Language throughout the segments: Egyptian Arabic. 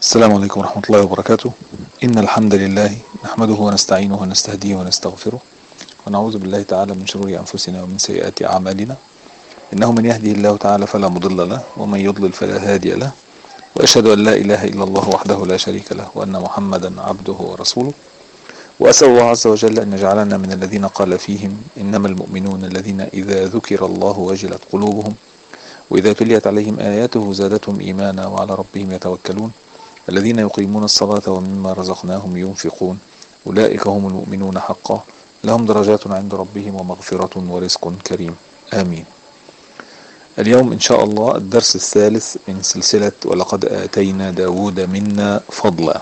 السلام عليكم ورحمة الله وبركاته إن الحمد لله نحمده ونستعينه ونستهديه ونستغفره ونعوذ بالله تعالى من شرور أنفسنا ومن سيئات أعمالنا إنه من يهده الله تعالى فلا مضل له ومن يضلل فلا هادي له وأشهد أن لا إله إلا الله وحده لا شريك له وأن محمدا عبده ورسوله وأسأل الله عز وجل أن يجعلنا من الذين قال فيهم إنما المؤمنون الذين إذا ذكر الله وجلت قلوبهم وإذا تليت عليهم آياته زادتهم إيمانا وعلى ربهم يتوكلون الذين يقيمون الصلاة ومما رزقناهم ينفقون أولئك هم المؤمنون حقا لهم درجات عند ربهم ومغفرة ورزق كريم آمين اليوم إن شاء الله الدرس الثالث من سلسلة ولقد آتينا داود منا فضلا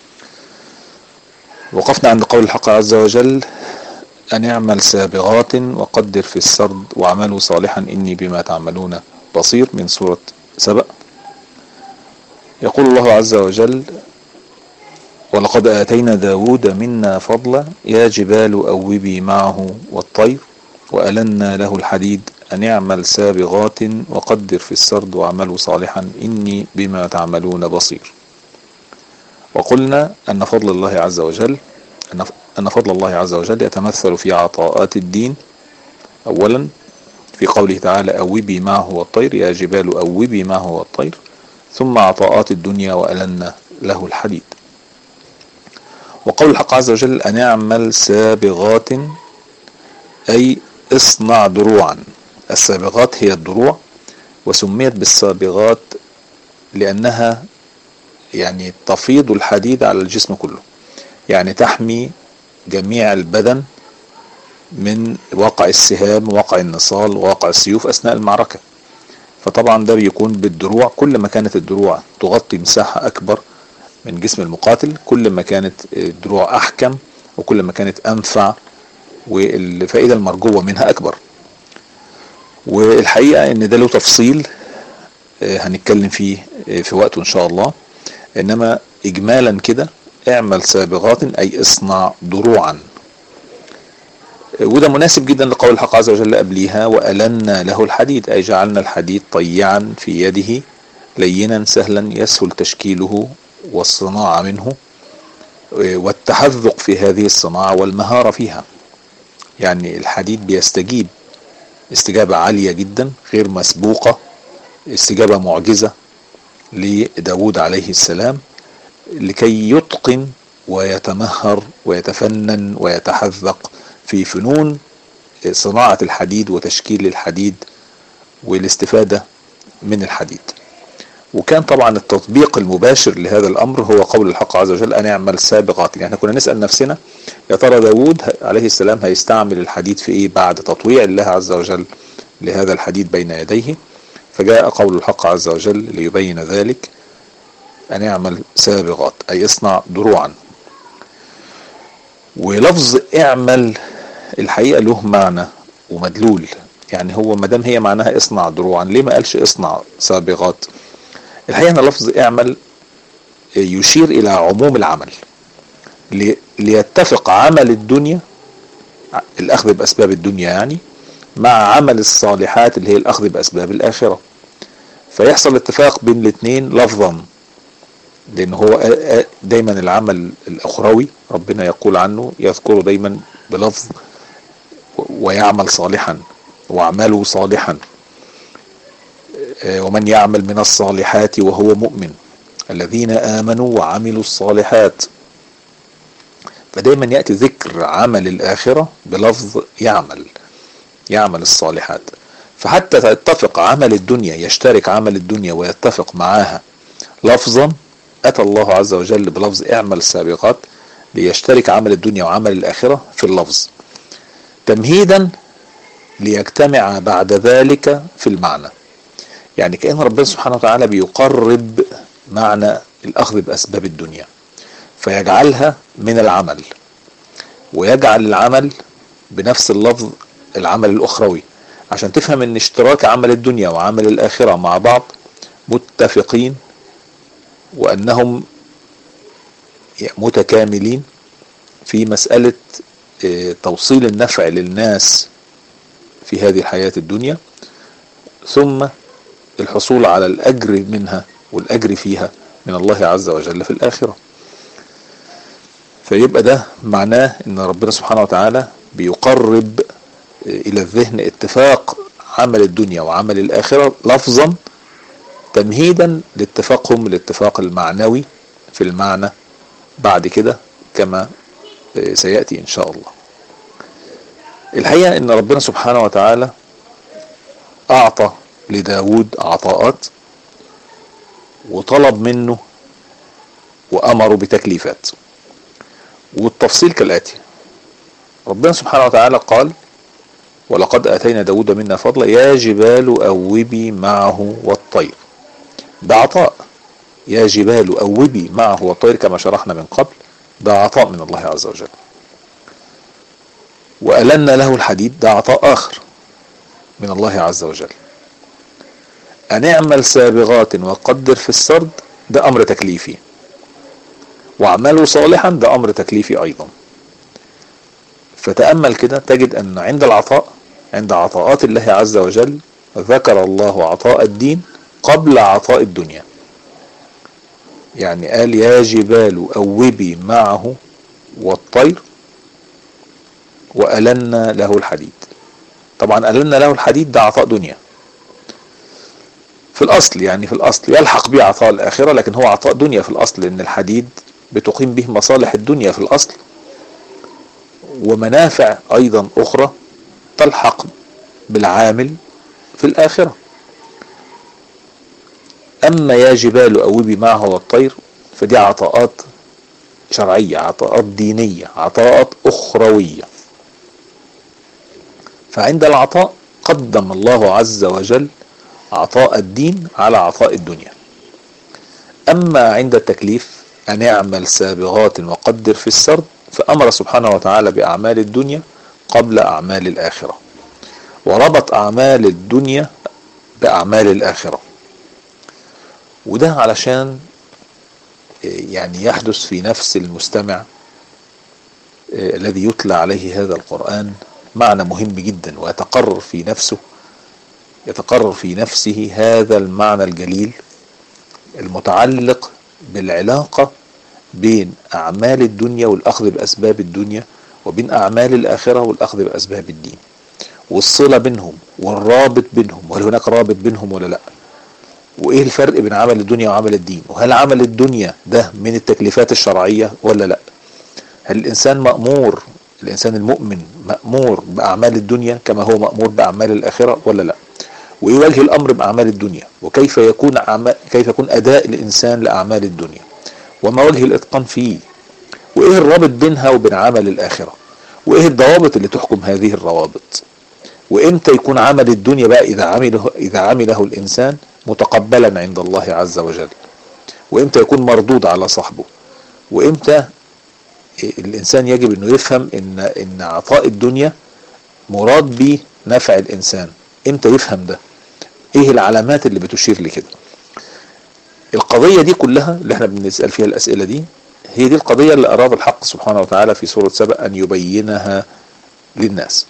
وقفنا عند قول الحق عز وجل أن اعمل سابغات وقدر في السرد واعملوا صالحا إني بما تعملون بصير من سورة سبأ يقول الله عز وجل ولقد آتينا داود منا فضلا يا جبال أوبي معه والطير وألنا له الحديد أن اعمل سابغات وقدر في السرد واعملوا صالحا إني بما تعملون بصير وقلنا أن فضل الله عز وجل أن فضل الله عز وجل يتمثل في عطاءات الدين أولا في قوله تعالى أوبي معه والطير يا جبال أوبي معه والطير ثم عطاءات الدنيا وألنا له الحديد وقول الحق عز وجل أن اعمل سابغات أي اصنع دروعا السابغات هي الدروع وسميت بالسابغات لأنها يعني تفيض الحديد على الجسم كله يعني تحمي جميع البدن من وقع السهام وقع النصال وقع السيوف أثناء المعركة فطبعا ده بيكون بالدروع كل ما كانت الدروع تغطي مساحة أكبر من جسم المقاتل كل ما كانت الدروع أحكم وكل ما كانت أنفع والفائدة المرجوة منها أكبر والحقيقة ان ده له تفصيل هنتكلم فيه في وقته ان شاء الله انما اجمالا كده اعمل سابغات اي اصنع دروعا وده مناسب جدا لقول الحق عز وجل قبليها وألنا له الحديد أي جعلنا الحديد طيعا في يده لينا سهلا يسهل تشكيله والصناعة منه والتحذق في هذه الصناعة والمهارة فيها يعني الحديد بيستجيب استجابة عالية جدا غير مسبوقة استجابة معجزة لداود عليه السلام لكي يتقن ويتمهر ويتفنن ويتحذق في فنون صناعة الحديد وتشكيل الحديد والاستفادة من الحديد وكان طبعا التطبيق المباشر لهذا الأمر هو قول الحق عز وجل أن اعمل سابغات يعني كنا نسأل نفسنا يا ترى داود عليه السلام هيستعمل الحديد في إيه بعد تطويع الله عز وجل لهذا الحديد بين يديه فجاء قول الحق عز وجل ليبين ذلك أن يعمل سابغات أي اصنع دروعا ولفظ اعمل الحقيقة له معنى ومدلول يعني هو ما دام هي معناها اصنع دروعا ليه ما قالش اصنع سابغات الحقيقة ان لفظ اعمل يشير الى عموم العمل ليتفق عمل الدنيا الاخذ باسباب الدنيا يعني مع عمل الصالحات اللي هي الاخذ باسباب الاخرة فيحصل اتفاق بين الاثنين لفظا لان هو دايما العمل الاخروي ربنا يقول عنه يذكره دايما بلفظ ويعمل صالحا واعملوا صالحا ومن يعمل من الصالحات وهو مؤمن الذين امنوا وعملوا الصالحات فدايما ياتي ذكر عمل الاخره بلفظ يعمل يعمل الصالحات فحتى تتفق عمل الدنيا يشترك عمل الدنيا ويتفق معاها لفظا أتى الله عز وجل بلفظ اعمل السابقات ليشترك عمل الدنيا وعمل الآخرة في اللفظ تمهيدا ليجتمع بعد ذلك في المعنى يعني كأن ربنا سبحانه وتعالى بيقرب معنى الأخذ بأسباب الدنيا فيجعلها من العمل ويجعل العمل بنفس اللفظ العمل الأخروي عشان تفهم ان اشتراك عمل الدنيا وعمل الآخرة مع بعض متفقين وأنهم متكاملين في مسألة توصيل النفع للناس في هذه الحياة الدنيا ثم الحصول على الأجر منها والأجر فيها من الله عز وجل في الآخرة فيبقى ده معناه ان ربنا سبحانه وتعالى بيقرب الى الذهن اتفاق عمل الدنيا وعمل الآخرة لفظا تمهيدا لاتفاقهم الاتفاق المعنوي في المعنى بعد كده كما سيأتي إن شاء الله الحقيقة إن ربنا سبحانه وتعالى أعطى لداود عطاءات وطلب منه وأمره بتكليفات والتفصيل كالآتي ربنا سبحانه وتعالى قال ولقد آتينا داود منا فضلا يا جبال أوبي معه والطير ده عطاء يا جبال أوبي معه والطير كما شرحنا من قبل ده عطاء من الله عز وجل وألنا له الحديد ده عطاء آخر من الله عز وجل أن اعمل سابغات وقدر في السرد ده أمر تكليفي واعملوا صالحا ده أمر تكليفي أيضا فتأمل كده تجد أن عند العطاء عند عطاءات الله عز وجل ذكر الله عطاء الدين قبل عطاء الدنيا يعني قال يا جبال أوبي معه والطير وألنا له الحديد طبعا ألنا له الحديد ده عطاء دنيا في الأصل يعني في الأصل يلحق به عطاء الآخرة لكن هو عطاء دنيا في الأصل لأن الحديد بتقيم به مصالح الدنيا في الأصل ومنافع أيضا أخرى تلحق بالعامل في الآخرة أما يا جبال أوبي معه والطير فدي عطاءات شرعية عطاءات دينية عطاءات أخروية فعند العطاء قدم الله عز وجل عطاء الدين على عطاء الدنيا أما عند التكليف أن اعمل سابغات وقدر في السرد فأمر سبحانه وتعالى بأعمال الدنيا قبل أعمال الآخرة وربط أعمال الدنيا بأعمال الآخرة وده علشان يعني يحدث في نفس المستمع الذي يتلى عليه هذا القرآن معنى مهم جدا ويتقرر في نفسه يتقرر في نفسه هذا المعنى الجليل المتعلق بالعلاقة بين أعمال الدنيا والأخذ بأسباب الدنيا وبين أعمال الآخرة والأخذ بأسباب الدين والصلة بينهم والرابط بينهم وهل هناك رابط بينهم ولا لا وإيه الفرق بين عمل الدنيا وعمل الدين وهل عمل الدنيا ده من التكليفات الشرعية ولا لا هل الإنسان مأمور الإنسان المؤمن مأمور بأعمال الدنيا كما هو مأمور بأعمال الآخرة ولا لا وإيه وجه الأمر بأعمال الدنيا وكيف يكون أعمال كيف يكون أداء الإنسان لأعمال الدنيا وما وجه الإتقان فيه وإيه الرابط بينها وبين عمل الآخرة وإيه الضوابط اللي تحكم هذه الروابط وإمتى يكون عمل الدنيا بقى إذا عمله إذا عمله الإنسان متقبلا عند الله عز وجل وإمتى يكون مردود على صاحبه وإمتى الإنسان يجب أنه يفهم إن إن عطاء الدنيا مراد به نفع الإنسان إمتى يفهم ده إيه العلامات اللي بتشير لكده القضية دي كلها اللي احنا بنسأل فيها الأسئلة دي هي دي القضية اللي أراد الحق سبحانه وتعالى في سورة سبأ أن يبينها للناس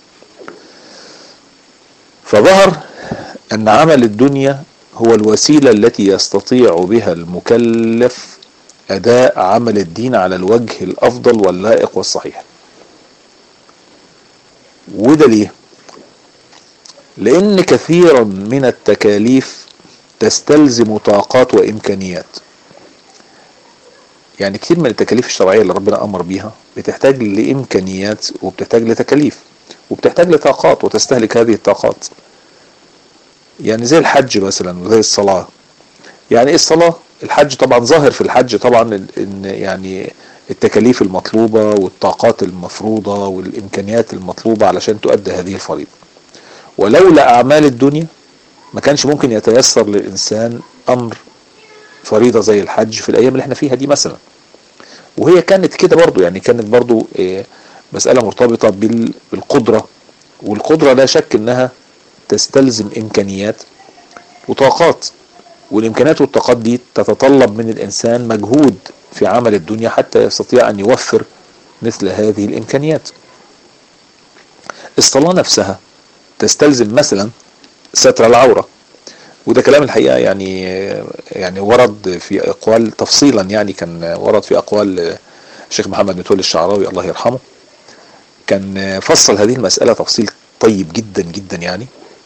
فظهر أن عمل الدنيا هو الوسيلة التي يستطيع بها المكلف أداء عمل الدين على الوجه الأفضل واللائق والصحيح وده ليه لأن كثيرا من التكاليف تستلزم طاقات وإمكانيات يعني كتير من التكاليف الشرعية اللي ربنا أمر بيها بتحتاج لإمكانيات وبتحتاج لتكاليف وبتحتاج لطاقات وتستهلك هذه الطاقات يعني زي الحج مثلا وزي الصلاة يعني ايه الصلاة الحج طبعا ظاهر في الحج طبعا ان يعني التكاليف المطلوبة والطاقات المفروضة والامكانيات المطلوبة علشان تؤدى هذه الفريضة ولولا اعمال الدنيا ما كانش ممكن يتيسر للانسان امر فريضة زي الحج في الايام اللي احنا فيها دي مثلا وهي كانت كده برضو يعني كانت برضو إيه مسألة مرتبطة بالقدرة والقدرة لا شك انها تستلزم امكانيات وطاقات والامكانيات والطاقات دي تتطلب من الانسان مجهود في عمل الدنيا حتى يستطيع ان يوفر مثل هذه الامكانيات الصلاة نفسها تستلزم مثلا ستر العورة وده كلام الحقيقة يعني يعني ورد في أقوال تفصيلا يعني كان ورد في أقوال الشيخ محمد متولي الشعراوي الله يرحمه كان فصل هذه المسألة تفصيل طيب جدا جدا يعني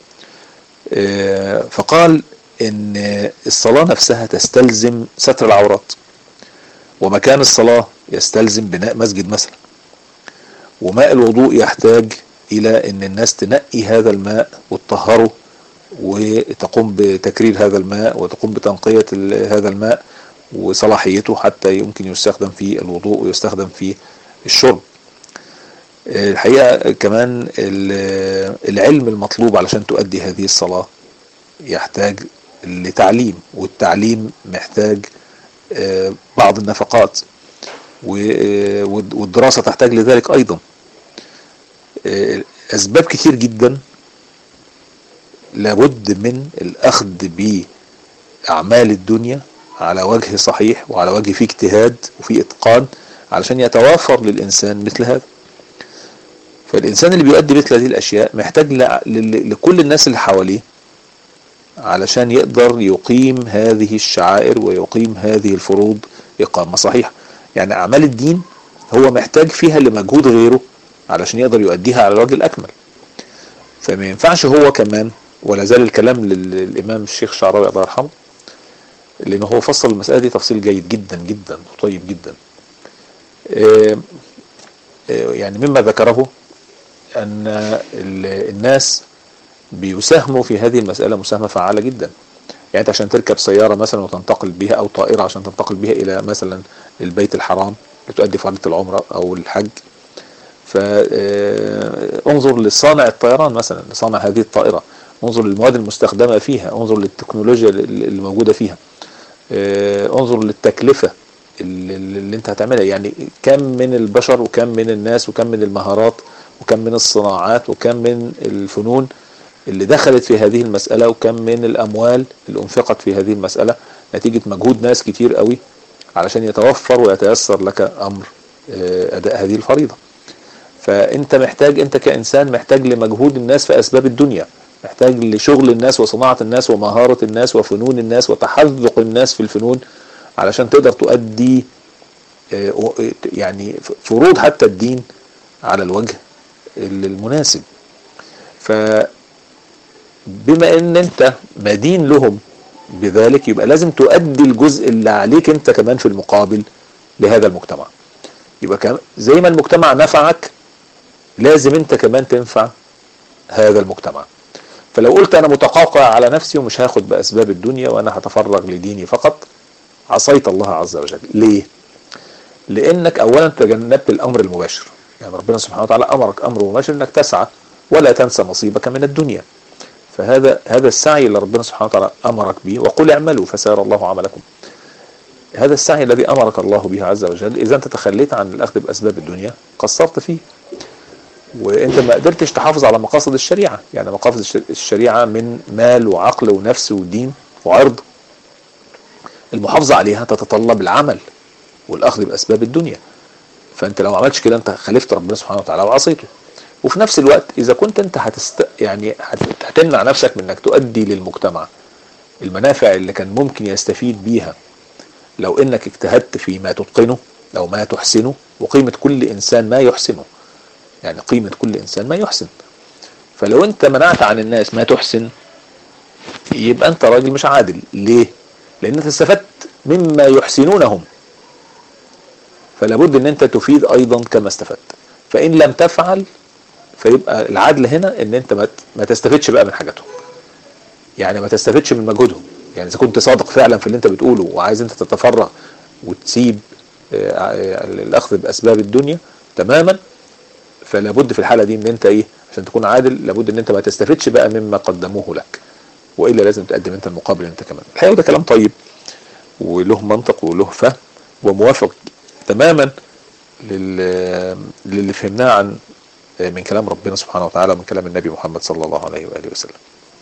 فقال ان الصلاة نفسها تستلزم ستر العورات ومكان الصلاة يستلزم بناء مسجد مثلا وماء الوضوء يحتاج الى ان الناس تنقي هذا الماء وتطهره وتقوم بتكرير هذا الماء وتقوم بتنقية هذا الماء وصلاحيته حتى يمكن يستخدم في الوضوء ويستخدم في الشرب الحقيقة كمان العلم المطلوب علشان تؤدي هذه الصلاة يحتاج لتعليم والتعليم محتاج بعض النفقات والدراسة تحتاج لذلك أيضا أسباب كتير جدا لابد من الأخذ بأعمال الدنيا على وجه صحيح وعلى وجه فيه اجتهاد وفيه إتقان علشان يتوافر للإنسان مثل هذا فالإنسان اللي بيؤدي مثل هذه الأشياء محتاج لكل الناس اللي حواليه علشان يقدر يقيم هذه الشعائر ويقيم هذه الفروض إقامة صحيحة يعني أعمال الدين هو محتاج فيها لمجهود غيره علشان يقدر يؤديها على الوجه الأكمل فما ينفعش هو كمان ولا زال الكلام للإمام الشيخ الشعراوي الله يرحمه لأنه هو فصل المسألة دي تفصيل جيد جدا جدا وطيب جدا يعني مما ذكره أن الناس بيساهموا في هذه المسألة مساهمة فعالة جدا يعني انت عشان تركب سيارة مثلا وتنتقل بها او طائرة عشان تنتقل بها الى مثلا البيت الحرام لتؤدي فريضة العمرة او الحج فانظر لصانع الطيران مثلا لصانع هذه الطائرة انظر للمواد المستخدمة فيها انظر للتكنولوجيا اللي موجودة فيها انظر للتكلفة اللي انت هتعملها يعني كم من البشر وكم من الناس وكم من المهارات وكم من الصناعات وكم من الفنون اللي دخلت في هذه المسألة وكم من الأموال اللي أنفقت في هذه المسألة نتيجة مجهود ناس كتير قوي علشان يتوفر ويتيسر لك أمر أداء هذه الفريضة فأنت محتاج أنت كإنسان محتاج لمجهود الناس في أسباب الدنيا محتاج لشغل الناس وصناعة الناس ومهارة الناس وفنون الناس وتحذق الناس في الفنون علشان تقدر تؤدي يعني فروض حتى الدين على الوجه المناسب ف بما ان انت مدين لهم بذلك يبقى لازم تؤدي الجزء اللي عليك انت كمان في المقابل لهذا المجتمع يبقى زي ما المجتمع نفعك لازم انت كمان تنفع هذا المجتمع فلو قلت انا متقاطع على نفسي ومش هاخد باسباب الدنيا وانا هتفرغ لديني فقط عصيت الله عز وجل ليه لانك اولا تجنبت الامر المباشر يعني ربنا سبحانه وتعالى امرك امر مباشر انك تسعى ولا تنسى نصيبك من الدنيا فهذا هذا السعي اللي ربنا سبحانه وتعالى امرك به وقل اعملوا فسيرى الله عملكم هذا السعي الذي امرك الله به عز وجل اذا انت تخليت عن الاخذ باسباب الدنيا قصرت فيه وانت ما قدرتش تحافظ على مقاصد الشريعه يعني مقاصد الشريعه من مال وعقل ونفس ودين وعرض المحافظه عليها تتطلب العمل والاخذ باسباب الدنيا فانت لو ما عملتش كده انت خالفت ربنا سبحانه وتعالى وعصيته وفي نفس الوقت اذا كنت انت هتست يعني هتمنع نفسك من انك تؤدي للمجتمع المنافع اللي كان ممكن يستفيد بيها لو انك اجتهدت في ما تتقنه او ما تحسنه وقيمة كل انسان ما يحسنه يعني قيمة كل انسان ما يحسن فلو انت منعت عن الناس ما تحسن يبقى انت راجل مش عادل ليه لان انت استفدت مما يحسنونهم فلا بد ان انت تفيد ايضا كما استفدت فان لم تفعل فيبقى العدل هنا ان انت ما تستفدش بقى من حاجاتهم يعني ما تستفدش من مجهودهم يعني اذا كنت صادق فعلا في اللي انت بتقوله وعايز انت تتفرغ وتسيب الاخذ باسباب الدنيا تماما فلا بد في الحاله دي ان انت ايه عشان تكون عادل لابد ان انت ما تستفدش بقى مما قدموه لك والا لازم تقدم انت المقابل انت كمان الحقيقه ده كلام طيب وله منطق وله فهم وموافق تماما للي فهمناه عن من كلام ربنا سبحانه وتعالى ومن كلام النبي محمد صلى الله عليه وآله وسلم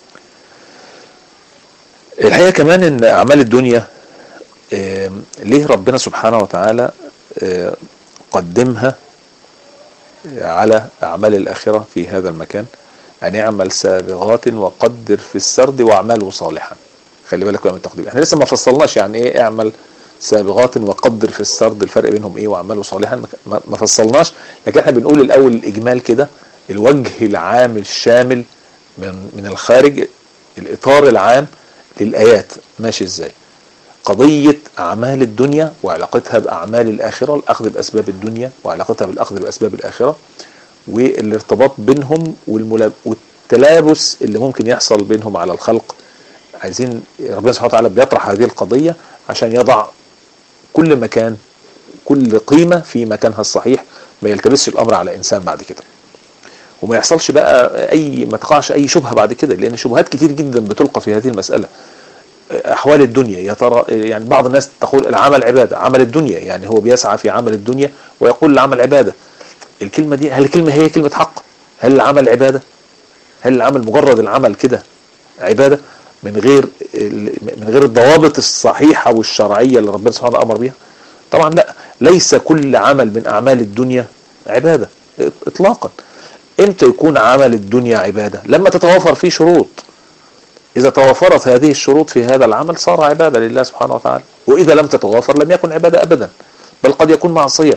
الحقيقة كمان ان اعمال الدنيا ليه ربنا سبحانه وتعالى قدمها على اعمال الاخرة في هذا المكان ان اعمل سابغات وقدر في السرد واعملوا صالحا خلي بالك بقى من التقدير احنا لسه ما فصلناش يعني ايه اعمل سابغات وقدر في السرد الفرق بينهم ايه واعملوا صالحا ما فصلناش لكن احنا بنقول الاول الاجمال كده الوجه العام الشامل من من الخارج الاطار العام للايات ماشي ازاي قضية أعمال الدنيا وعلاقتها بأعمال الآخرة الأخذ بأسباب الدنيا وعلاقتها بالأخذ بأسباب الآخرة والارتباط بينهم والتلابس اللي ممكن يحصل بينهم على الخلق عايزين ربنا سبحانه وتعالى بيطرح هذه القضية عشان يضع كل مكان كل قيمة في مكانها الصحيح ما يلتبسش الأمر على إنسان بعد كده وما يحصلش بقى أي ما تقعش أي شبهة بعد كده لأن شبهات كتير جدا بتلقى في هذه المسألة احوال الدنيا يا ترى يعني بعض الناس تقول العمل عباده عمل الدنيا يعني هو بيسعى في عمل الدنيا ويقول العمل عباده الكلمه دي هل الكلمه هي كلمه حق هل العمل عباده هل العمل مجرد العمل كده عباده من غير من غير الضوابط الصحيحه والشرعيه اللي ربنا سبحانه وتعالى امر بيها طبعا لا ليس كل عمل من اعمال الدنيا عباده اطلاقا امتى يكون عمل الدنيا عباده لما تتوافر فيه شروط إذا توافرت هذه الشروط في هذا العمل صار عبادة لله سبحانه وتعالى وإذا لم تتوافر لم يكن عبادة أبدا بل قد يكون معصية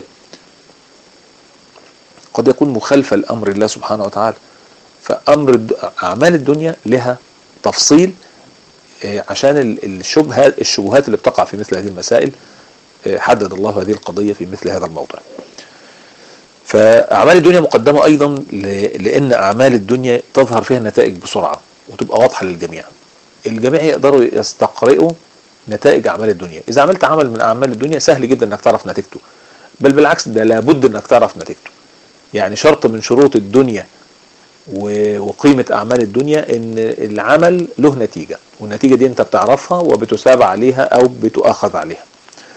قد يكون مخالفة لأمر الله سبحانه وتعالى فأمر أعمال الدنيا لها تفصيل عشان الشبهات الشبهات اللي بتقع في مثل هذه المسائل حدد الله هذه القضية في مثل هذا الموضع فأعمال الدنيا مقدمة أيضا لأن أعمال الدنيا تظهر فيها النتائج بسرعة وتبقى واضحة للجميع الجميع يقدروا يستقرئوا نتائج أعمال الدنيا إذا عملت عمل من أعمال الدنيا سهل جدا أنك تعرف نتيجته بل بالعكس ده لابد أنك تعرف نتيجته يعني شرط من شروط الدنيا وقيمة أعمال الدنيا إن العمل له نتيجة والنتيجة دي أنت بتعرفها وبتساب عليها أو بتؤخذ عليها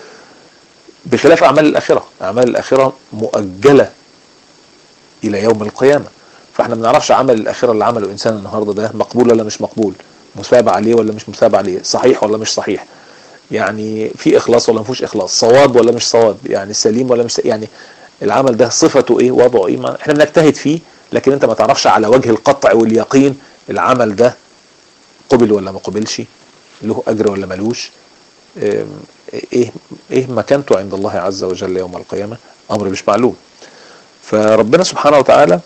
بخلاف أعمال الآخرة أعمال الآخرة مؤجلة إلى يوم القيامة فاحنا ما بنعرفش عمل الاخره اللي عمله انسان النهارده ده مقبول ولا مش مقبول مثاب عليه ولا مش مثاب عليه صحيح ولا مش صحيح يعني في اخلاص ولا ما فيهوش اخلاص صواب ولا مش صواب يعني سليم ولا مش سليم. يعني العمل ده صفته ايه وضعه ايه ما احنا بنجتهد فيه لكن انت ما تعرفش على وجه القطع واليقين العمل ده قبل ولا ما قبلش له اجر ولا ملوش ايه ايه مكانته عند الله عز وجل يوم القيامه امر مش معلوم فربنا سبحانه وتعالى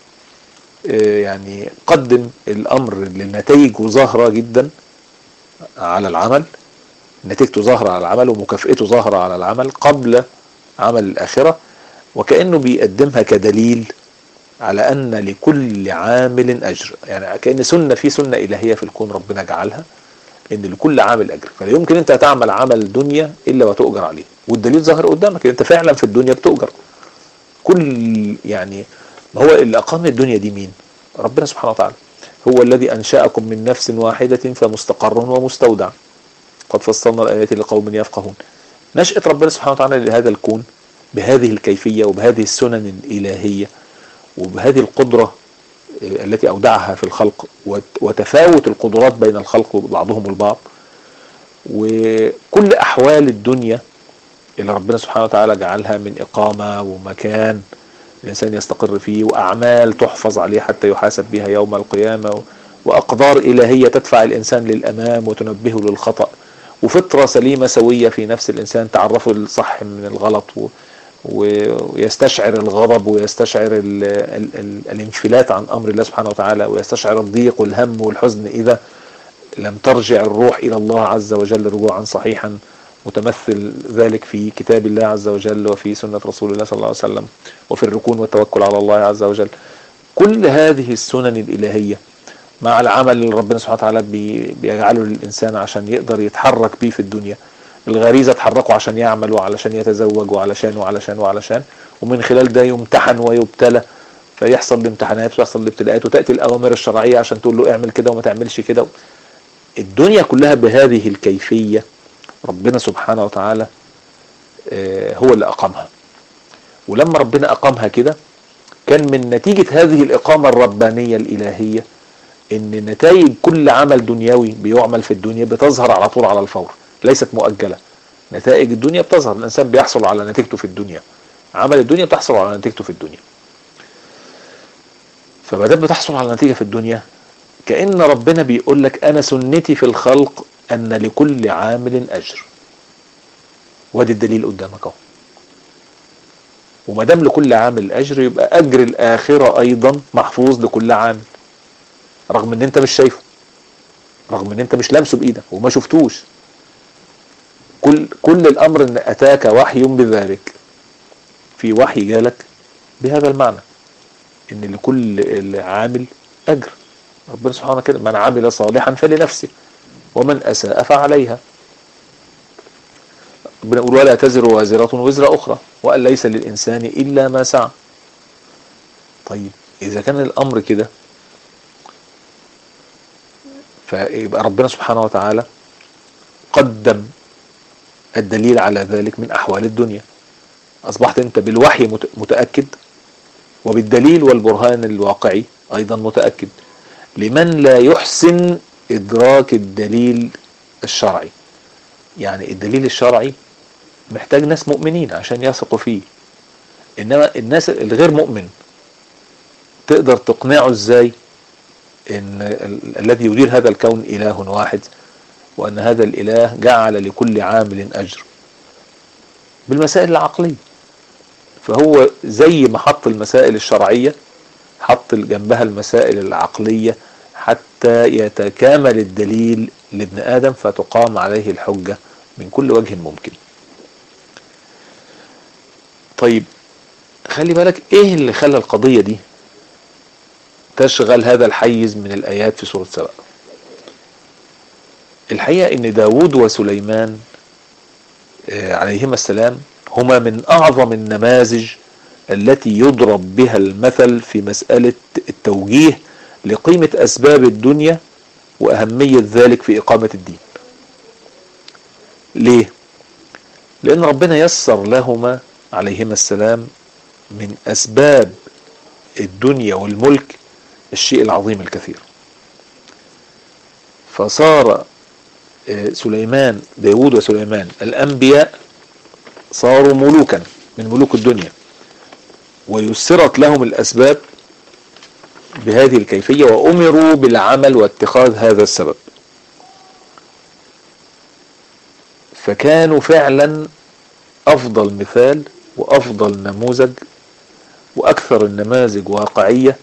يعني قدم الامر لنتائجه ظاهره جدا على العمل نتيجته ظاهره على العمل ومكافئته ظاهره على العمل قبل عمل الاخره وكانه بيقدمها كدليل على ان لكل عامل اجر يعني كان سنه في سنه الهيه في الكون ربنا جعلها ان لكل عامل اجر فلا يمكن انت تعمل عمل دنيا الا وتؤجر عليه والدليل ظاهر قدامك انت فعلا في الدنيا بتؤجر كل يعني ما هو اللي أقام الدنيا دي مين ربنا سبحانه وتعالى هو الذي أنشأكم من نفس واحدة فمستقر ومستودع قد فصلنا الآيات لقوم يفقهون نشأة ربنا سبحانه وتعالى لهذا الكون بهذه الكيفية وبهذه السنن الإلهية وبهذه القدرة التي أودعها في الخلق وتفاوت القدرات بين الخلق بعضهم البعض وكل أحوال الدنيا اللي ربنا سبحانه وتعالى جعلها من إقامة ومكان الإنسان يستقر فيه وأعمال تحفظ عليه حتى يحاسب بها يوم القيامة وأقدار إلهية تدفع الإنسان للأمام وتنبهه للخطأ وفطرة سليمة سوية في نفس الإنسان تعرفه الصح من الغلط ويستشعر الغضب ويستشعر ال ال ال الانفلات عن أمر الله سبحانه وتعالى ويستشعر الضيق والهم والحزن إذا لم ترجع الروح إلى الله عز وجل رجوعا صحيحا متمثل ذلك في كتاب الله عز وجل وفي سنة رسول الله صلى الله عليه وسلم وفي الركون والتوكل على الله عز وجل كل هذه السنن الإلهية مع العمل اللي ربنا سبحانه وتعالى بيجعله للإنسان عشان يقدر يتحرك بيه في الدنيا الغريزة تحركه عشان يعمل وعلشان يتزوج وعلشان وعلشان وعلشان ومن خلال ده يمتحن ويبتلى فيحصل الامتحانات ويحصل الابتلاءات وتأتي الأوامر الشرعية عشان تقول له اعمل كده وما تعملش كده الدنيا كلها بهذه الكيفية ربنا سبحانه وتعالى هو اللي أقامها ولما ربنا أقامها كده كان من نتيجة هذه الإقامة الربانية الإلهية إن نتائج كل عمل دنيوي بيعمل في الدنيا بتظهر على طول على الفور ليست مؤجلة نتائج الدنيا بتظهر الإنسان بيحصل على نتيجته في الدنيا عمل الدنيا بتحصل على نتيجته في الدنيا فما دام بتحصل على نتيجة في الدنيا كأن ربنا بيقول لك أنا سنتي في الخلق أن لكل عامل أجر وادي الدليل قدامك اهو وما دام لكل عامل أجر يبقى أجر الآخرة أيضا محفوظ لكل عامل رغم ان انت مش شايفه رغم ان انت مش لامسه بايدك وما شفتوش كل كل الامر ان اتاك وحي بذلك في وحي جالك بهذا المعنى ان لكل عامل اجر ربنا سبحانه كده من عمل صالحا فلنفسه ومن اساء فعليها ربنا يقول ولا تزر وازرة وزر اخرى وان ليس للانسان الا ما سعى طيب اذا كان الامر كده فيبقى ربنا سبحانه وتعالى قدم الدليل على ذلك من أحوال الدنيا أصبحت أنت بالوحي متأكد وبالدليل والبرهان الواقعي أيضا متأكد لمن لا يحسن إدراك الدليل الشرعي يعني الدليل الشرعي محتاج ناس مؤمنين عشان يثقوا فيه إنما الناس الغير مؤمن تقدر تقنعه إزاي ان الذي يدير هذا الكون اله واحد وان هذا الاله جعل لكل عامل اجر بالمسائل العقلية فهو زي ما حط المسائل الشرعية حط جنبها المسائل العقلية حتى يتكامل الدليل لابن آدم فتقام عليه الحجة من كل وجه ممكن طيب خلي بالك ايه اللي خلى القضية دي تشغل هذا الحيز من الآيات في سورة سبأ الحقيقة ان داود وسليمان عليهما السلام هما من أعظم النماذج التي يضرب بها المثل في مسألة التوجيه لقيمة أسباب الدنيا وأهمية ذلك في إقامة الدين ليه؟ لأن ربنا يسر لهما عليهما السلام من أسباب الدنيا والملك الشيء العظيم الكثير فصار سليمان داود وسليمان الأنبياء صاروا ملوكا من ملوك الدنيا ويسرت لهم الأسباب بهذه الكيفية وأمروا بالعمل واتخاذ هذا السبب فكانوا فعلا أفضل مثال وأفضل نموذج وأكثر النماذج واقعية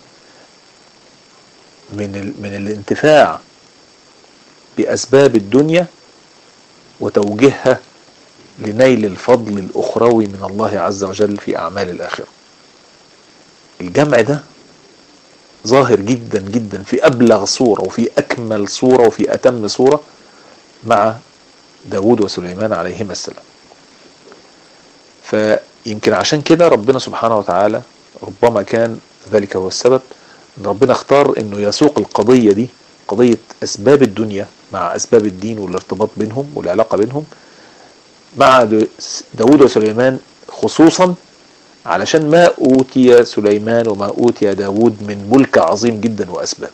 من من الانتفاع بأسباب الدنيا وتوجيهها لنيل الفضل الأخروي من الله عز وجل في أعمال الآخرة الجمع ده ظاهر جدا جدا في أبلغ صورة وفي أكمل صورة وفي أتم صورة مع داود وسليمان عليهما السلام فيمكن عشان كده ربنا سبحانه وتعالى ربما كان ذلك هو السبب ان ربنا اختار انه يسوق القضية دي قضية اسباب الدنيا مع اسباب الدين والارتباط بينهم والعلاقة بينهم مع داود وسليمان خصوصا علشان ما اوتي سليمان وما اوتي داود من ملك عظيم جدا واسباب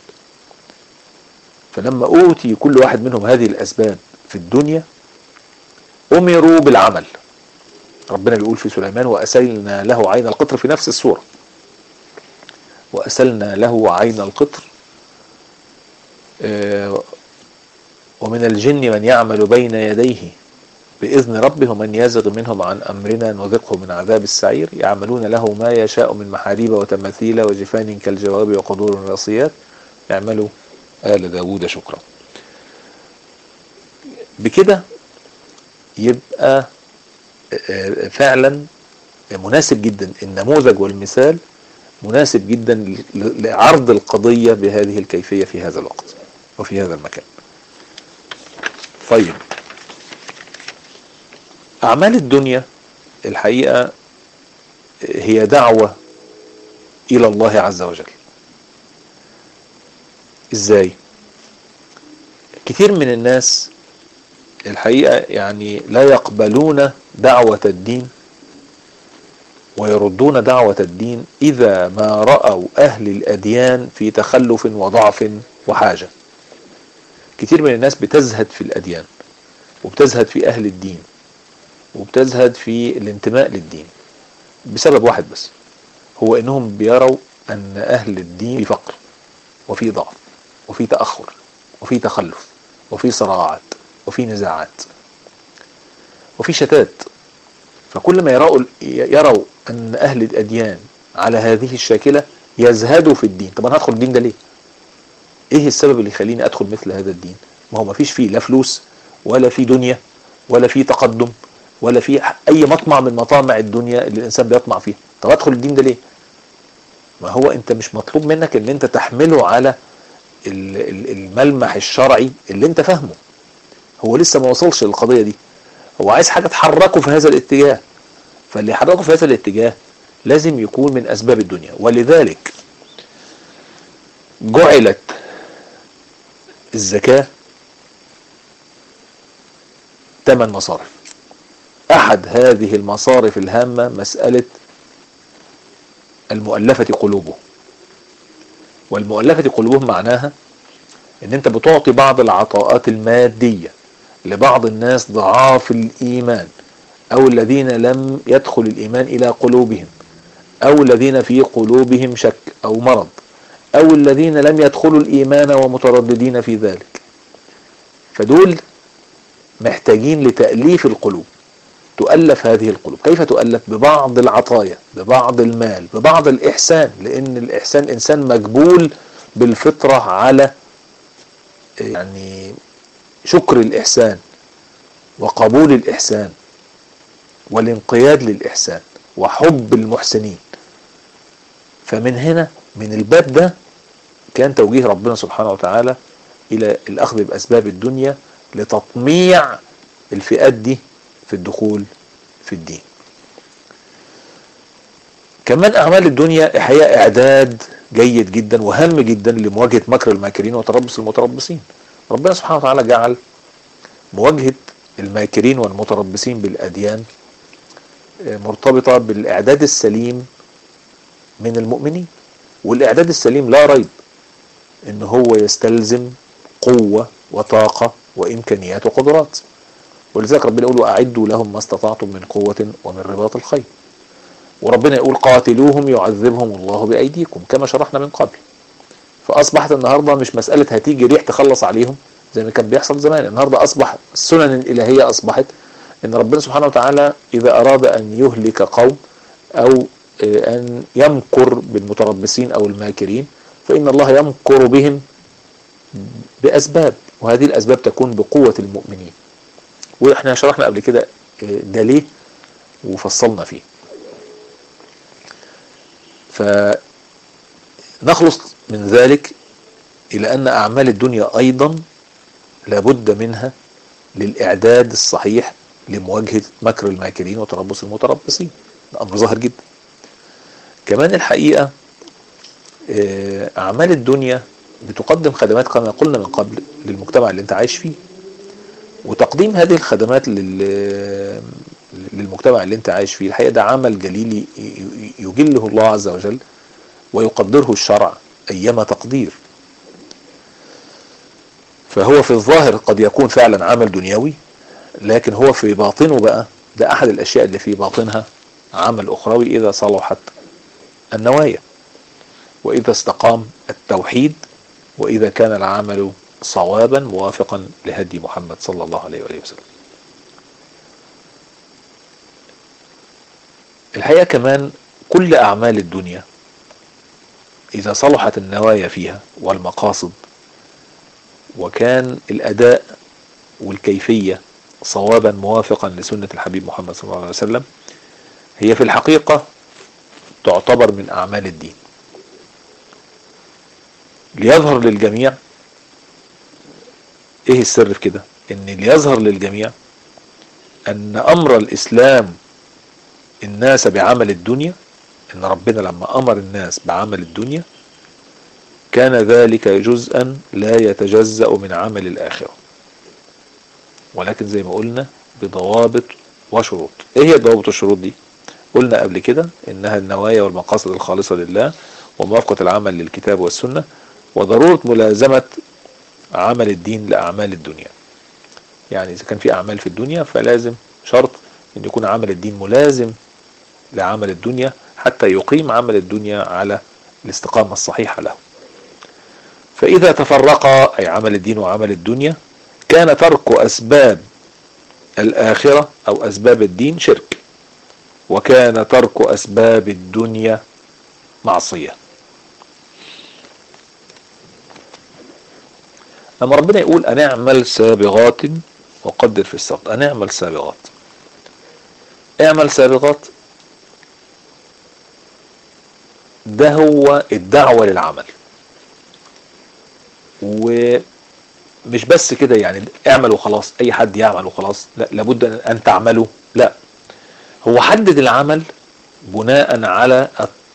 فلما اوتي كل واحد منهم هذه الاسباب في الدنيا امروا بالعمل ربنا بيقول في سليمان واسلنا له عين القطر في نفس السوره وأسلنا له عين القطر ومن الجن من يعمل بين يديه بإذن ربه ومن يزغ منهم عن أمرنا نذقه من عذاب السعير يعملون له ما يشاء من محاريب وتماثيل وجفان كالجواب وقدور الراسيات يعملوا آل داود شكرا بكده يبقى فعلا مناسب جدا النموذج والمثال مناسب جدا لعرض القضية بهذه الكيفية في هذا الوقت وفي هذا المكان طيب أعمال الدنيا الحقيقة هي دعوة إلى الله عز وجل إزاي كثير من الناس الحقيقة يعني لا يقبلون دعوة الدين ويردون دعوة الدين إذا ما رأوا أهل الأديان في تخلف وضعف وحاجة كتير من الناس بتزهد في الأديان وبتزهد في أهل الدين وبتزهد في الانتماء للدين بسبب واحد بس هو إنهم بيروا أن أهل الدين في فقر وفي ضعف وفي تأخر وفي تخلف وفي صراعات وفي نزاعات وفي شتات فكل ما يروا يروا ان اهل الاديان على هذه الشاكله يزهدوا في الدين طب انا هدخل الدين ده ليه ايه السبب اللي يخليني ادخل مثل هذا الدين ما هو ما فيش فيه لا فلوس ولا في دنيا ولا في تقدم ولا في اي مطمع من مطامع الدنيا اللي الانسان بيطمع فيها طب ادخل الدين ده ليه ما هو انت مش مطلوب منك ان انت تحمله على الملمح الشرعي اللي انت فاهمه هو لسه ما وصلش للقضية دي هو عايز حاجة تحركه في هذا الاتجاه فاللي يحركه في هذا الاتجاه لازم يكون من اسباب الدنيا ولذلك جعلت الزكاة ثمان مصارف احد هذه المصارف الهامة مسألة المؤلفة قلوبه والمؤلفة قلوبهم معناها ان انت بتعطي بعض العطاءات المادية لبعض الناس ضعاف الايمان او الذين لم يدخل الايمان الى قلوبهم او الذين في قلوبهم شك او مرض او الذين لم يدخلوا الايمان ومترددين في ذلك فدول محتاجين لتأليف القلوب تؤلف هذه القلوب كيف تؤلف ببعض العطايا ببعض المال ببعض الإحسان لأن الإحسان إنسان مجبول بالفطرة على يعني شكر الإحسان وقبول الإحسان والانقياد للإحسان وحب المحسنين فمن هنا من الباب ده كان توجيه ربنا سبحانه وتعالى إلى الأخذ بأسباب الدنيا لتطميع الفئات دي في الدخول في الدين كمان أعمال الدنيا هي إعداد جيد جدا وهام جدا لمواجهة مكر الماكرين وتربص المتربصين ربنا سبحانه وتعالى جعل مواجهة الماكرين والمتربصين بالأديان مرتبطة بالإعداد السليم من المؤمنين والإعداد السليم لا ريب إن هو يستلزم قوة وطاقة وإمكانيات وقدرات ولذلك ربنا يقول وأعدوا لهم ما استطعتم من قوة ومن رباط الخيل وربنا يقول قاتلوهم يعذبهم الله بأيديكم كما شرحنا من قبل فأصبحت النهاردة مش مسألة هتيجي ريح تخلص عليهم زي ما كان بيحصل زمان النهاردة أصبح السنن الإلهية أصبحت إن ربنا سبحانه وتعالى إذا أراد أن يهلك قوم أو أن يمكر بالمتربصين أو الماكرين فإن الله يمكر بهم بأسباب وهذه الأسباب تكون بقوة المؤمنين وإحنا شرحنا قبل كده ده ليه وفصلنا فيه فنخلص من ذلك إلى أن أعمال الدنيا أيضا لابد منها للإعداد الصحيح لمواجهة مكر الماكرين وتربص المتربصين ده أمر ظاهر جدا كمان الحقيقة أعمال الدنيا بتقدم خدمات كما قلنا من قبل للمجتمع اللي انت عايش فيه وتقديم هذه الخدمات للمجتمع اللي انت عايش فيه الحقيقة ده عمل جليل يجله الله عز وجل ويقدره الشرع أيما تقدير فهو في الظاهر قد يكون فعلا عمل دنيوي لكن هو في باطنه بقى ده أحد الأشياء اللي في باطنها عمل أخروي إذا صلحت النوايا وإذا استقام التوحيد وإذا كان العمل صوابا موافقا لهدي محمد صلى الله عليه وآله وسلم الحقيقة كمان كل أعمال الدنيا إذا صلحت النوايا فيها والمقاصد وكان الأداء والكيفية صوابا موافقا لسنة الحبيب محمد صلى الله عليه وسلم هي في الحقيقة تعتبر من أعمال الدين ليظهر للجميع ايه السر في كده ان ليظهر للجميع ان امر الاسلام الناس بعمل الدنيا ان ربنا لما امر الناس بعمل الدنيا كان ذلك جزءا لا يتجزأ من عمل الاخرة ولكن زي ما قلنا بضوابط وشروط ايه هي الضوابط والشروط دي قلنا قبل كده انها النوايا والمقاصد الخالصة لله وموافقة العمل للكتاب والسنة وضرورة ملازمة عمل الدين لأعمال الدنيا يعني إذا كان في أعمال في الدنيا فلازم شرط أن يكون عمل الدين ملازم لعمل الدنيا حتى يقيم عمل الدنيا على الاستقامة الصحيحة له فإذا تفرقا أي عمل الدين وعمل الدنيا كان ترك أسباب الآخرة أو أسباب الدين شرك وكان ترك أسباب الدنيا معصية لما ربنا يقول أن اعمل سابغات وقدر في السبق أن اعمل سابغات اعمل سابغات ده هو الدعوة للعمل ومش بس كده يعني اعمل وخلاص اي حد يعمل وخلاص لا لابد ان تعملوا لا هو حدد العمل بناء على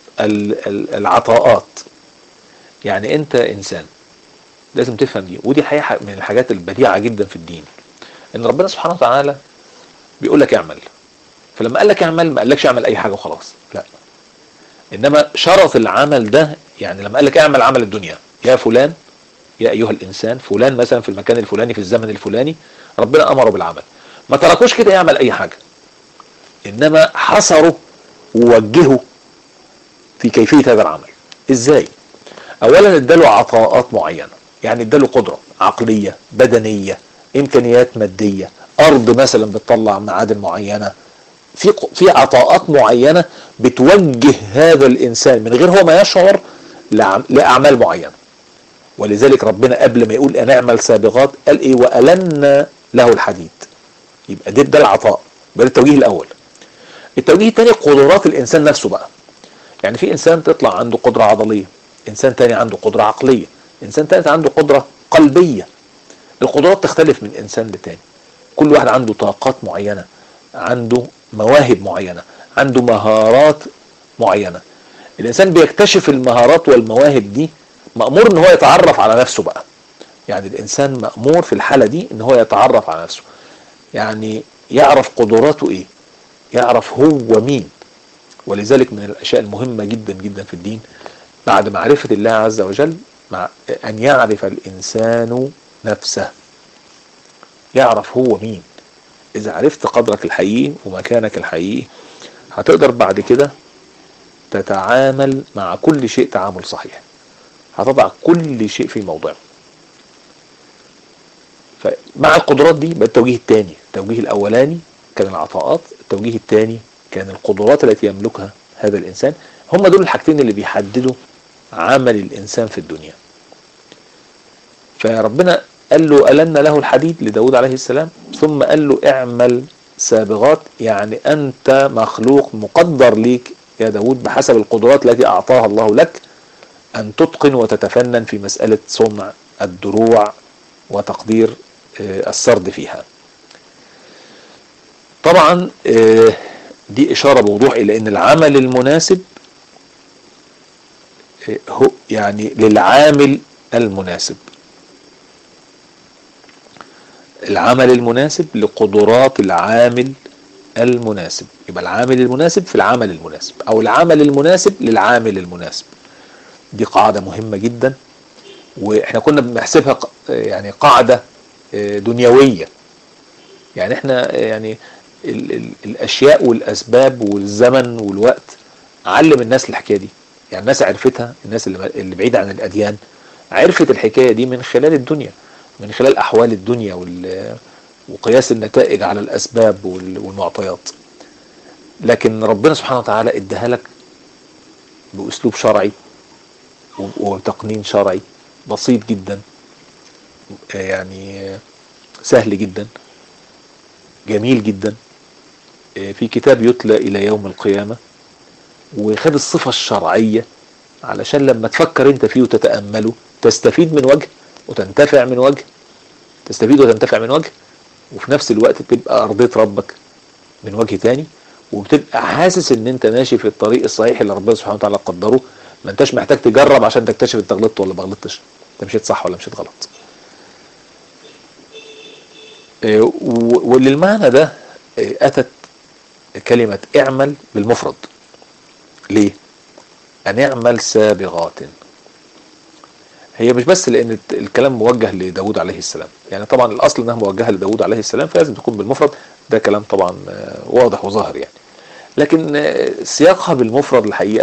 العطاءات يعني انت انسان لازم تفهم دي ودي حقيقة من الحاجات البديعة جدا في الدين ان ربنا سبحانه وتعالى بيقول لك اعمل فلما قال لك اعمل ما قالكش اعمل اي حاجة وخلاص لا انما شرط العمل ده يعني لما قال لك اعمل عمل الدنيا يا فلان يا ايها الانسان فلان مثلا في المكان الفلاني في الزمن الفلاني ربنا امره بالعمل ما تركوش كده يعمل اي حاجة انما حصروا ووجهوا في كيفية هذا العمل ازاي اولا اداله عطاءات معينة يعني اداله قدرة عقلية بدنية امكانيات مادية ارض مثلا بتطلع معادن معينة في في عطاءات معينة بتوجه هذا الانسان من غير هو ما يشعر لاعمال معينة ولذلك ربنا قبل ما يقول ان اعمل سابغات قال ايه والنا له الحديد يبقى ده ده العطاء ده التوجيه الاول التوجيه الثاني قدرات الانسان نفسه بقى يعني في انسان تطلع عنده قدرة عضلية انسان تاني عنده قدرة عقلية انسان تالت عنده قدرة قلبية القدرات تختلف من انسان لتاني كل واحد عنده طاقات معينة عنده مواهب معينة عنده مهارات معينة الانسان بيكتشف المهارات والمواهب دي مأمور ان هو يتعرف على نفسه بقى يعني الانسان مأمور في الحالة دي ان هو يتعرف على نفسه يعني يعرف قدراته ايه يعرف هو مين ولذلك من الاشياء المهمة جدا جدا في الدين بعد معرفة الله عز وجل مع ان يعرف الانسان نفسه يعرف هو مين اذا عرفت قدرك الحقيقي ومكانك الحقيقي هتقدر بعد كده تتعامل مع كل شيء تعامل صحيح هتضع كل شيء في موضعه فمع القدرات دي بقى التوجيه الثاني التوجيه الاولاني كان العطاءات التوجيه الثاني كان القدرات التي يملكها هذا الانسان هم دول الحاجتين اللي بيحددوا عمل الانسان في الدنيا فربنا قال له ألن له الحديد لداود عليه السلام ثم قال له اعمل سابغات يعني أنت مخلوق مقدر ليك يا داود بحسب القدرات التي أعطاها الله لك أن تتقن وتتفنن في مسألة صنع الدروع وتقدير السرد فيها طبعا دي إشارة بوضوح إلى أن العمل المناسب هو يعني للعامل المناسب العمل المناسب لقدرات العامل المناسب يبقى العامل المناسب في العمل المناسب او العمل المناسب للعامل المناسب دي قاعدة مهمة جدا واحنا كنا بنحسبها يعني قاعدة دنيوية يعني احنا يعني ال ال الاشياء والاسباب والزمن والوقت علم الناس الحكاية دي يعني الناس عرفتها الناس اللي, اللي بعيدة عن الاديان عرفت الحكاية دي من خلال الدنيا من خلال احوال الدنيا وقياس النتائج على الاسباب والمعطيات لكن ربنا سبحانه وتعالى اداها لك باسلوب شرعي وتقنين شرعي بسيط جدا يعني سهل جدا جميل جدا في كتاب يتلى الى يوم القيامة وخد الصفة الشرعية علشان لما تفكر انت فيه وتتأمله تستفيد من وجه وتنتفع من وجه تستفيد وتنتفع من وجه وفي نفس الوقت تبقى ارضيت ربك من وجه تاني وبتبقى حاسس ان انت ماشي في الطريق الصحيح اللي ربنا سبحانه وتعالى قدره ما انتش محتاج تجرب عشان تكتشف انت غلطت ولا ما غلطتش انت مشيت صح ولا مشيت غلط وللمعنى ده اتت كلمة اعمل بالمفرد ليه ان اعمل سابغات هي مش بس لان الكلام موجه لداود عليه السلام يعني طبعا الاصل انها موجهه لداود عليه السلام فلازم تكون بالمفرد ده كلام طبعا واضح وظاهر يعني لكن سياقها بالمفرد الحقيقه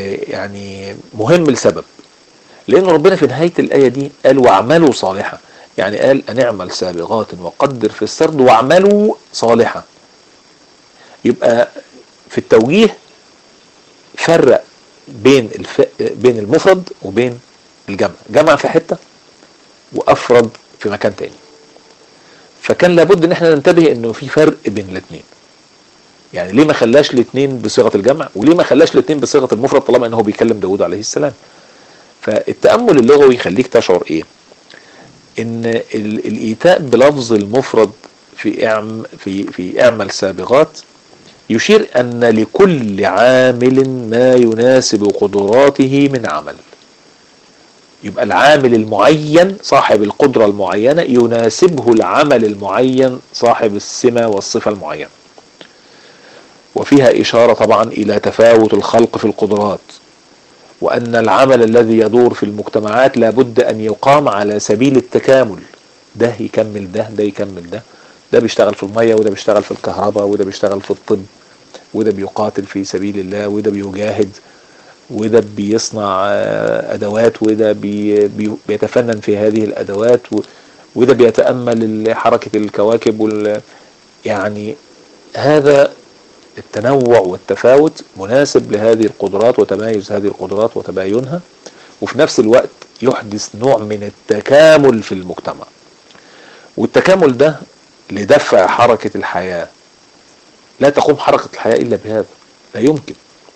يعني مهم لسبب لان ربنا في نهايه الايه دي قال واعملوا صالحا يعني قال أن اعمل سابغات وقدر في السرد واعملوا صالحا يبقى في التوجيه فرق بين الف... بين المفرد وبين الجمع جمع في حتة وأفرد في مكان تاني فكان لابد ان احنا ننتبه انه في فرق بين الاثنين يعني ليه ما خلاش الاثنين بصيغه الجمع وليه ما خلاش الاثنين بصيغه المفرد طالما انه بيكلم داود عليه السلام فالتامل اللغوي يخليك تشعر ايه ان ال- الايتاء بلفظ المفرد في اعم في في اعمل سابغات يشير ان لكل عامل ما يناسب قدراته من عمل يبقى العامل المعين صاحب القدرة المعينة يناسبه العمل المعين صاحب السمة والصفة المعينة وفيها إشارة طبعا إلى تفاوت الخلق في القدرات وأن العمل الذي يدور في المجتمعات لابد أن يقام على سبيل التكامل ده يكمل ده ده يكمل ده ده بيشتغل في المية وده بيشتغل في الكهرباء وده بيشتغل في الطب وده بيقاتل في سبيل الله وده بيجاهد وده بيصنع آه، ادوات وده بي بي بيتفنن في هذه الادوات و- وده بيتامل حركه الكواكب وال يعني هذا التنوع والتفاوت مناسب لهذه القدرات وتمايز هذه القدرات وتباينها وفي نفس الوقت يحدث نوع من التكامل في المجتمع والتكامل ده لدفع حركة الحياة لا تقوم حركة الحياة إلا بهذا لا يمكن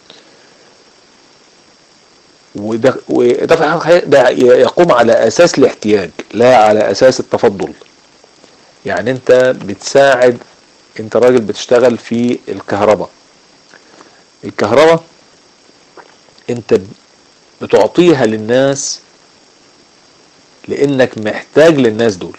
وده ودفع الحياة ده يقوم على أساس الاحتياج لا على أساس التفضل يعني أنت بتساعد أنت راجل بتشتغل في الكهرباء الكهرباء أنت بتعطيها للناس لأنك محتاج للناس دول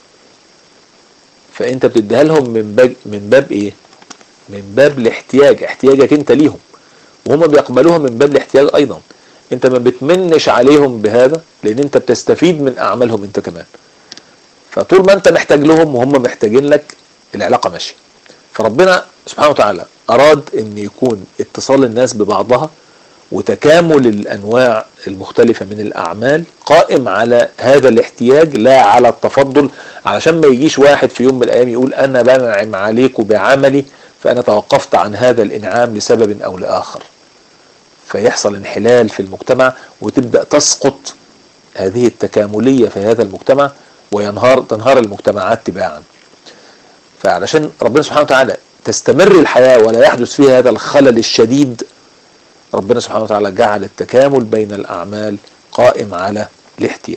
فأنت بتديها لهم من باب من باب إيه؟ من باب الاحتياج احتياجك أنت ليهم وهم بيقبلوها من باب الاحتياج أيضا انت ما بتمنش عليهم بهذا لان انت بتستفيد من اعمالهم انت كمان فطول ما انت محتاج لهم وهم محتاجين لك العلاقه ماشيه فربنا سبحانه وتعالى اراد ان يكون اتصال الناس ببعضها وتكامل الانواع المختلفه من الاعمال قائم على هذا الاحتياج لا على التفضل علشان ما يجيش واحد في يوم من الايام يقول انا بنعم عليكم بعملي فانا توقفت عن هذا الانعام لسبب او لاخر فيحصل انحلال في المجتمع وتبدأ تسقط هذه التكاملية في هذا المجتمع وينهار تنهار المجتمعات تباعا فعلشان ربنا سبحانه وتعالى تستمر الحياة ولا يحدث فيها هذا الخلل الشديد ربنا سبحانه وتعالى جعل التكامل بين الأعمال قائم على الاحتياج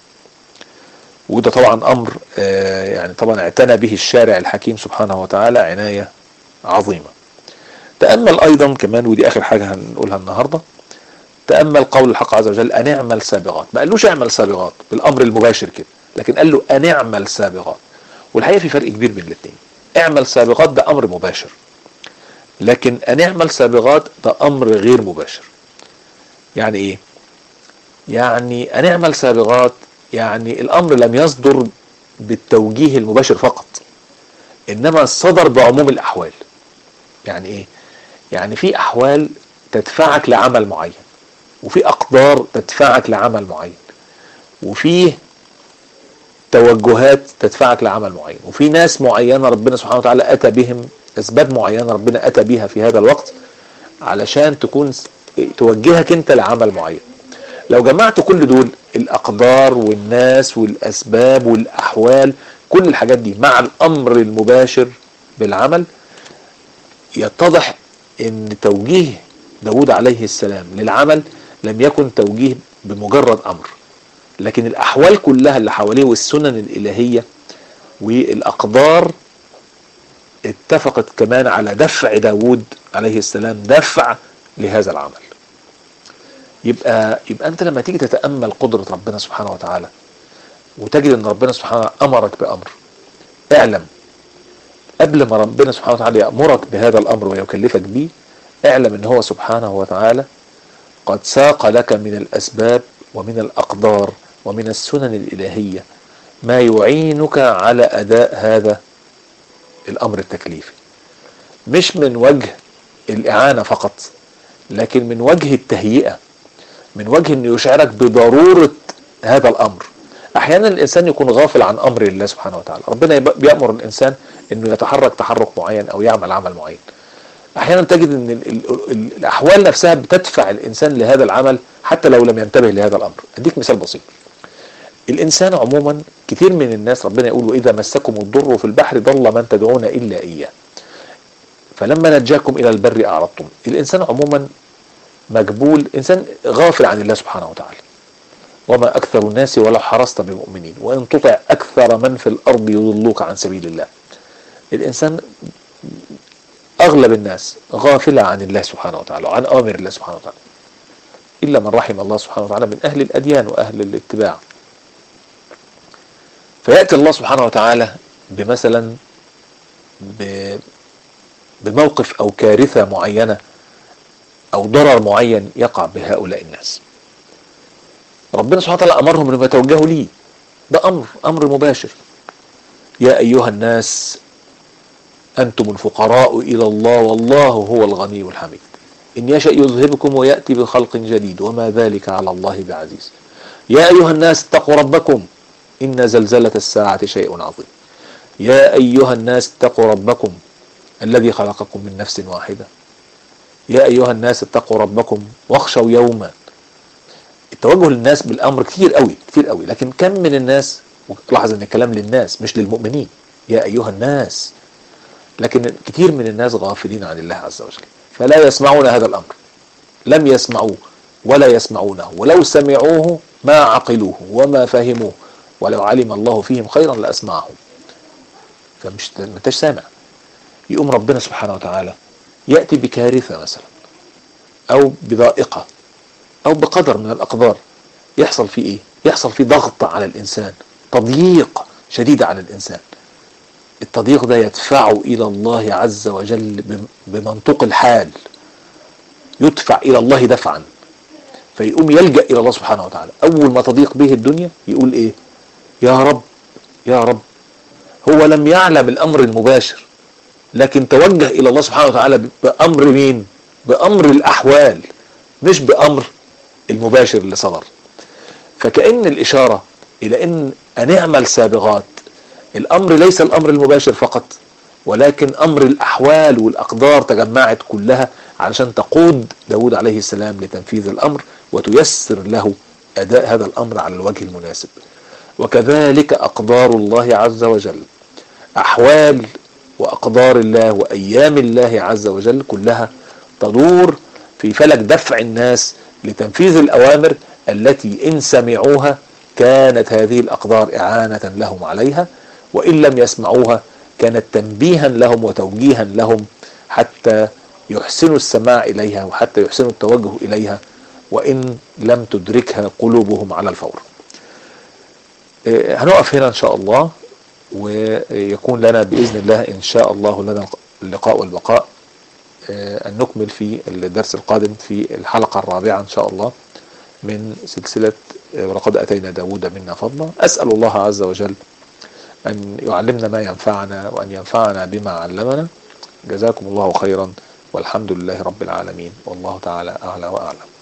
وده طبعا أمر يعني طبعا اعتنى به الشارع الحكيم سبحانه وتعالى عناية عظيمة تأمل أيضا كمان ودي آخر حاجة هنقولها النهاردة تأمل قول الحق عز وجل أن اعمل سابغات ما قالوش اعمل سابغات بالأمر المباشر كده لكن قال له أن اعمل سابغات والحقيقة في فرق كبير بين الاثنين اعمل سابغات ده أمر مباشر لكن أن اعمل سابغات ده أمر غير مباشر يعني إيه يعني أن اعمل سابغات يعني الأمر لم يصدر بالتوجيه المباشر فقط إنما صدر بعموم الأحوال يعني إيه يعني في احوال تدفعك لعمل معين وفي اقدار تدفعك لعمل معين وفي توجهات تدفعك لعمل معين وفي ناس معينة ربنا سبحانه وتعالى اتى بهم اسباب معينة ربنا اتى بها في هذا الوقت علشان تكون توجهك انت لعمل معين لو جمعت كل دول الاقدار والناس والاسباب والاحوال كل الحاجات دي مع الامر المباشر بالعمل يتضح ان توجيه داود عليه السلام للعمل لم يكن توجيه بمجرد امر لكن الاحوال كلها اللي حواليه والسنن الالهيه والاقدار اتفقت كمان على دفع داود عليه السلام دفع لهذا العمل يبقى يبقى انت لما تيجي تتامل قدره ربنا سبحانه وتعالى وتجد ان ربنا سبحانه امرك بامر اعلم قبل ما ربنا سبحانه وتعالى يأمرك بهذا الأمر ويكلفك به اعلم ان هو سبحانه وتعالى قد ساق لك من الأسباب ومن الأقدار ومن السنن الإلهية ما يعينك على أداء هذا الأمر التكليفي مش من وجه الإعانة فقط لكن من وجه التهيئة من وجه أن يشعرك بضرورة هذا الأمر احيانا الانسان يكون غافل عن امر الله سبحانه وتعالى ربنا يب- بيامر الانسان انه يتحرك تحرك معين او يعمل عمل معين احيانا تجد ان ال ال ال الاحوال نفسها بتدفع الانسان لهذا العمل حتى لو لم ينتبه لهذا الامر اديك مثال بسيط الانسان عموما كثير من الناس ربنا يقول واذا مسكم الضر في البحر ضل من تدعون الا اياه فلما نجاكم الى البر اعرضتم الانسان عموما مجبول انسان غافل عن الله سبحانه وتعالى وما اكثر الناس ولو حرصت بمؤمنين وان تطع اكثر من في الارض يضلوك عن سبيل الله الانسان اغلب الناس غافله عن الله سبحانه وتعالى وعن اوامر الله سبحانه وتعالى الا من رحم الله سبحانه وتعالى من اهل الاديان واهل الاتباع فياتي الله سبحانه وتعالى بمثلا ب- بموقف او كارثه معينه او ضرر معين يقع بهؤلاء الناس ربنا سبحانه وتعالى امرهم انهم يتوجهوا ليه ده امر امر مباشر يا ايها الناس انتم الفقراء الى الله والله هو الغني الحميد ان يشا يذهبكم وياتي بخلق جديد وما ذلك على الله بعزيز يا ايها الناس اتقوا ربكم ان زلزله الساعه شيء عظيم يا ايها الناس اتقوا ربكم الذي خلقكم من نفس واحده يا ايها الناس اتقوا ربكم واخشوا يوما التوجه للناس بالامر كتير قوي كتير قوي لكن كم من الناس لاحظ ان الكلام للناس مش للمؤمنين يا ايها الناس لكن كتير من الناس غافلين عن الله عز وجل فلا يسمعون هذا الامر لم يسمعوه ولا يسمعونه ولو سمعوه ما عقلوه وما فهموه ولو علم الله فيهم خيرا لاسمعهم فمش ما انتش سامع يقوم ربنا سبحانه وتعالى ياتي بكارثه مثلا او بضائقه او بقدر من الاقدار يحصل فيه ايه يحصل فيه ضغط على الانسان تضييق شديد على الانسان التضييق ده يدفعه الى الله عز وجل بم- بمنطق الحال يدفع الى الله دفعا فيقوم يلجا الى الله سبحانه وتعالى اول ما تضيق به الدنيا يقول ايه يا رب يا رب هو لم يعلم الامر المباشر لكن توجه الى الله سبحانه وتعالى ب- بامر مين بامر الاحوال مش بامر المباشر اللي صدر فكأن الإشارة إلى أن أن اعمل سابغات الأمر ليس الأمر المباشر فقط ولكن أمر الأحوال والأقدار تجمعت كلها علشان تقود داود عليه السلام لتنفيذ الأمر وتيسر له أداء هذا الأمر على الوجه المناسب وكذلك أقدار الله عز وجل أحوال وأقدار الله وأيام الله عز وجل كلها تدور في فلك دفع الناس لتنفيذ الأوامر التي إن سمعوها كانت هذه الأقدار إعانة لهم عليها وإن لم يسمعوها كانت تنبيها لهم وتوجيها لهم حتى يحسنوا السماع إليها وحتى يحسنوا التوجه إليها وإن لم تدركها قلوبهم على الفور آه، هنقف هنا إن شاء الله ويكون لنا بإذن الله إن شاء الله لنا اللقاء والبقاء آه، أن نكمل في الدرس القادم في الحلقة الرابعة إن شاء الله من سلسلة آه، ولقد أتينا داود منا فضلا أسأل الله عز وجل أن يعلمنا ما ينفعنا وأن ينفعنا بما علمنا جزاكم الله خيرا والحمد لله رب العالمين والله تعالى أعلى وأعلم